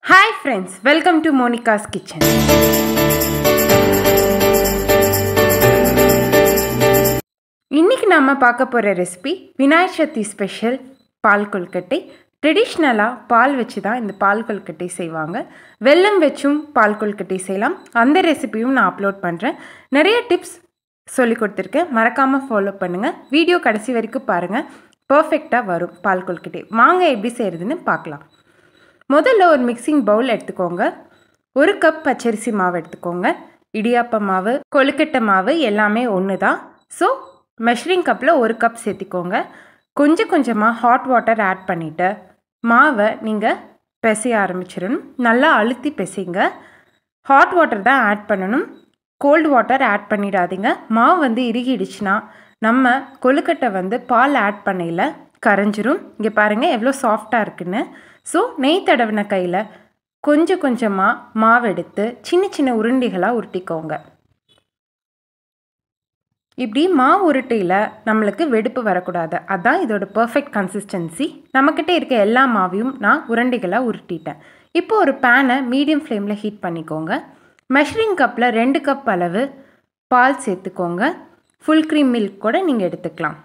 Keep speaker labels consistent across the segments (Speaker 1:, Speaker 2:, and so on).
Speaker 1: hi friends welcome to Monika's kitchen இன்னைக்கு நம்ம பார்க்க போகிற ரெசிபி விநாயகர் சதுர்த்தி ஸ்பெஷல் பால் கொழுக்கட்டை ட்ரெடிஷ்னலாக பால் வச்சு தான் இந்த பால் கொழுக்கட்டை செய்வாங்க வெல்லம் வச்சும் பால் கொழுக்கட்டை செய்யலாம் அந்த ரெசிபியும் நான் அப்லோட் பண்ணுறேன் நிறைய டிப்ஸ் சொல்லி கொடுத்துருக்கேன் மறக்காமல் ஃபாலோ பண்ணுங்கள் வீடியோ கடைசி வரைக்கும் பாருங்கள் பர்ஃபெக்டாக வரும் பால் கொழுக்கட்டை வாங்க எப்படி செய்கிறதுன்னு பார்க்கலாம் முதல்ல ஒரு மிக்சிங் பவுல் எடுத்துக்கோங்க ஒரு கப் பச்சரிசி மாவு எடுத்துக்கோங்க இடியாப்ப மாவு கொழுக்கட்டை மாவு எல்லாமே ஒன்று தான் ஸோ மெஷரிங் கப்பில் ஒரு கப் சேர்த்திக்கோங்க கொஞ்சம் கொஞ்சமாக ஹாட் வாட்டர் ஆட் பண்ணிவிட்டு மாவை நீங்கள் பிசைய ஆரம்பிச்சிடணும் நல்லா அழுத்தி பிசைங்க ஹாட் வாட்டர் தான் ஆட் பண்ணணும் கோல்டு வாட்டர் ஆட் பண்ணிடாதீங்க மாவு வந்து இறுகிடுச்சுன்னா நம்ம கொழுக்கட்டை வந்து பால் ஆட் பண்ணையில் கரைஞ்சிரும் இங்கே பாருங்கள் எவ்வளோ சாஃப்டாக இருக்குன்னு ஸோ நெய் தடவின கையில் கொஞ்சம் கொஞ்சமாக மாவு எடுத்து சின்ன சின்ன உருண்டைகளாக உருட்டிக்கோங்க இப்படி மாவு உருட்டையில் நம்மளுக்கு வெடிப்பு வரக்கூடாது அதான் இதோட பர்ஃபெக்ட் கன்சிஸ்டன்சி நம்மக்கிட்ட இருக்க எல்லா மாவையும் நான் உருண்டைகளாக உருட்டிட்டேன் இப்போ ஒரு பேனை மீடியம் ஃப்ளேமில் ஹீட் பண்ணிக்கோங்க மெஷரிங் கப்பில் ரெண்டு கப் அளவு பால் சேர்த்துக்கோங்க ஃபுல் க்ரீம் மில்க் கூட நீங்கள் எடுத்துக்கலாம்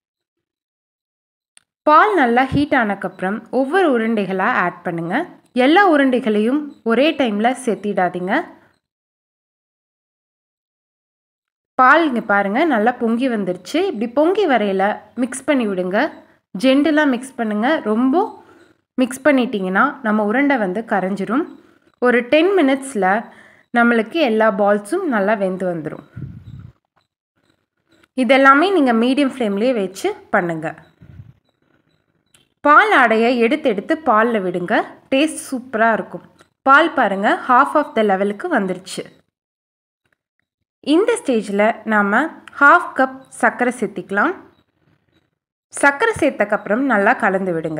Speaker 1: பால் நல்லா ஹீட் ஆனக்கப்புறம் ஒவ்வொரு உருண்டைகளாக ஆட் பண்ணுங்கள் எல்லா உருண்டைகளையும் ஒரே டைமில் சேர்த்திடாதீங்க பால் இங்கே பாருங்கள் நல்லா பொங்கி வந்துருச்சு இப்படி பொங்கி வரையில் மிக்ஸ் பண்ணி விடுங்க ஜெண்டுலாம் மிக்ஸ் பண்ணுங்கள் ரொம்ப மிக்ஸ் பண்ணிட்டீங்கன்னா நம்ம உருண்டை வந்து கரைஞ்சிரும் ஒரு டென் மினிட்ஸில் நம்மளுக்கு எல்லா பால்ஸும் நல்லா வெந்து வந்துடும் இதெல்லாமே நீங்கள் மீடியம் ஃப்ளேம்லேயே வச்சு பண்ணுங்கள் பால் அடையை எடுத்து எடுத்து பாலில் விடுங்க டேஸ்ட் சூப்பராக இருக்கும் பால் பாருங்கள் ஹாஃப் ஆஃப் த லெவலுக்கு வந்துருச்சு இந்த ஸ்டேஜில் நாம் ஹாஃப் கப் சர்க்கரை சேர்த்திக்கலாம் சர்க்கரை சேர்த்தக்கப்புறம் நல்லா கலந்து விடுங்க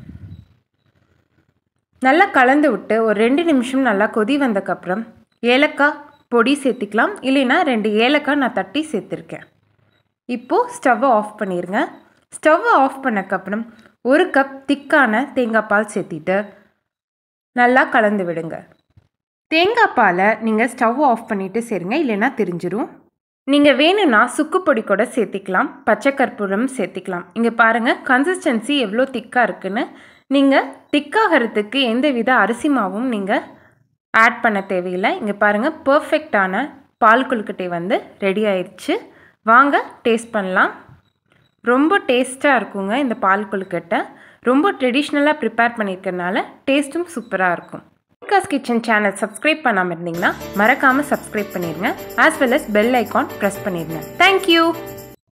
Speaker 1: நல்லா கலந்து விட்டு ஒரு ரெண்டு நிமிஷம் நல்லா கொதி வந்தக்கப்புறம் ஏலக்காய் பொடி சேர்த்திக்கலாம் இல்லைன்னா ரெண்டு ஏலக்காய் நான் தட்டி சேர்த்துருக்கேன் இப்போது ஸ்டவ்வை ஆஃப் பண்ணிடுங்க ஸ்டவ்வை ஆஃப் பண்ணக்கப்புறம் ஒரு கப் திக்கான தேங்காய் பால் சேர்த்திட்டு நல்லா கலந்து விடுங்க தேங்காய் பாலை நீங்கள் ஸ்டவ் ஆஃப் பண்ணிவிட்டு சேருங்க இல்லைன்னா தெரிஞ்சிரும் நீங்கள் வேணும்னா சுக்கு பொடி கூட சேர்த்திக்கலாம் பச்சை கற்பூரம் சேர்த்திக்கலாம் இங்கே பாருங்கள் கன்சிஸ்டன்சி எவ்வளோ திக்காக இருக்குன்னு நீங்கள் திக்காகிறதுக்கு எந்த வித அரிசி மாவும் நீங்கள் ஆட் பண்ண தேவையில்லை இங்கே பாருங்கள் பர்ஃபெக்டான பால் கொழுக்கட்டை வந்து ரெடி ஆயிடுச்சு வாங்க டேஸ்ட் பண்ணலாம் ரொம்ப டேஸ்ட்டாக இருக்குங்க இந்த பால் கொழுக்கட்டை ரொம்ப ட்ரெடிஷ்னலாக ப்ரிப்பேர் பண்ணியிருக்கறனால டேஸ்ட்டும் சூப்பராக இருக்கும் காஸ் கிச்சன் சேனல் சப்ஸ்கிரைப் பண்ணாமல் இருந்தீங்கன்னா மறக்காமல் சப்ஸ்கிரைப் பண்ணிடுங்க as well as bell icon press பண்ணிடுங்க தேங்க்யூ